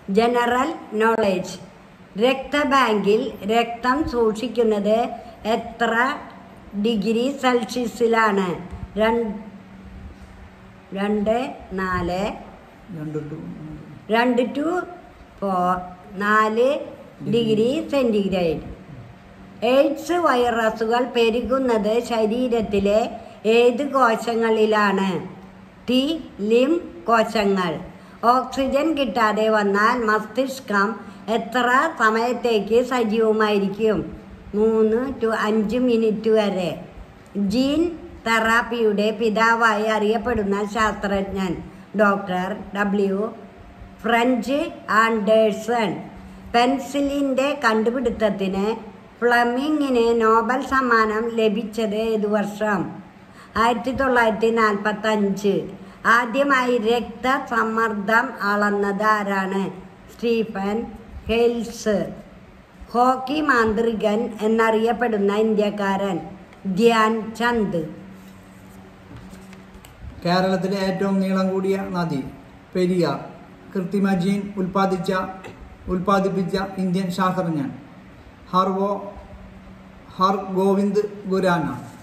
general knowledge രക്തബാങ്കിൽ രക്തം സൂക്ഷിക്കുന്നത് എത്ര ഡിഗ്രി സെൽഷ്യസിലാണ് രണ്ട് രണ്ട് നാല് രണ്ട് ടു രണ്ട് ടു ഫോർ നാല് ഡിഗ്രി സെൻറ്റിഗ്രേഡ് എയ്ഡ്സ് വൈറസുകൾ പെരുകുന്നത് ശരീരത്തിലെ ഏത് കോശങ്ങളിലാണ് ടി ലിം കോശങ്ങൾ ഓക്സിജൻ കിട്ടാതെ വന്നാൽ മസ്തിഷ്കം എത്ര സമയത്തേക്ക് സജീവമായിരിക്കും മൂന്ന് ടു അഞ്ച് മിനിറ്റ് വരെ ജീൻ തെറാപ്പിയുടെ പിതാവായി അറിയപ്പെടുന്ന ശാസ്ത്രജ്ഞൻ ഡോക്ടർ ഡബ്ല്യു ഫ്രഞ്ച് ആൻഡേഴ്സൺ പെൻസിലിൻ്റെ കണ്ടുപിടുത്തത്തിന് ഫ്ലമിങ്ങിന് നോബൽ സമ്മാനം ലഭിച്ചത് ഏത് വർഷം ആയിരത്തി തൊള്ളായിരത്തി നാൽപ്പത്തി അഞ്ച് ആദ്യമായി രക്തസമ്മർദ്ദം അളന്നത് ആരാണ് സ്റ്റീഫൻ ഹെൽസ് ഹോക്കി മാന്ത്രികൻ എന്നറിയപ്പെടുന്ന ഇന്ത്യക്കാരൻ ധ്യാൻ ചന്ദ് കേരളത്തിലെ ഏറ്റവും നീളം കൂടിയ നദി പെരിയാർ കൃത്രിമ ജീൻ ഉൽപ്പാദിച്ച ഉൽപ്പാദിപ്പിച്ച ഇന്ത്യൻ ശാസ്ത്രജ്ഞൻ ഹർവോ ഹർ ഗോവിന്ദ് ഖുരാന